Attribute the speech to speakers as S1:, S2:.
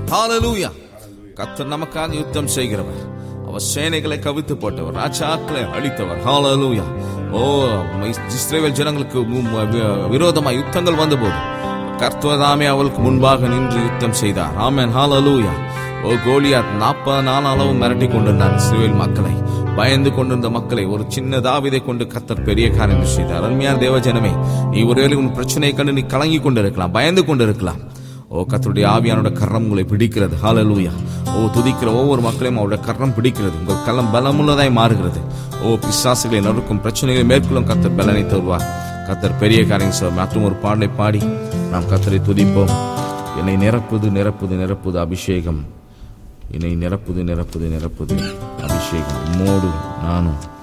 S1: ஹalleluya கர்த்தர் நமக்காக யுத்தம் செய்கிறவர் அவர் சேனைகளை கவித்து போட்டவர் ராஜாக்களை அழித்தவர் ஹalleluya ஓ இஸ்ரேல் ஜனங்களுக்கு மு- வி- விரோதமாய் யுத்தங்கள் வந்தபோது கர்த்ததாமே அவளுக்கு முன்பாக நின்று யுத்தம் செய்தார் ஆமென் ஹalleluya ஓ கோலியாத் நாற்பது நாள் அளவு மிரட்டி கொண்டிருந்தார் இஸ்ரேல் மக்களை பயந்து கொண்டிருந்த மக்களை ஒரு சின்ன தாவிதை கொண்டு கர்த்தர் பெரிய காரியங்கள் செய்தார் அருமையான தேவஜனமே நீ ஒருவேளை உன் பிரச்சனையை கண்டு நீ கலங்கி கொண்டிருக்கலாம் பயந்து கொண்டிருக்கலாம் ஓ கர்த்தருடைய ஆவியானோட கரம் உங்களை பிடிக்கிறது ஹalleluya ஓ துதிக்கிற ஒவ்வொரு மக்களையும் அவருடைய கரம் பிடிக்கிறது உங்கள் கலம் பலமுள்ளதாய் மாறுகிறது ஓ பிசாசுகளை நறுக்கும் பிரச்சனைகளை மேற்கொள்ளும் கர்த்தர் பலனை தருவார் கர்த்தர் பெரிய காரியம் செய்வார் மற்றும் ஒரு பாடலை பாடி நாம் கர்த்தரை துதிப்போம் என்னை நிரப்புது நிரப்புது நிரப்புது அபிஷேகம் என்னை நிரப்புது நிரப்புது நிரப்புது அபிஷேகம் உம்மோடு நானும்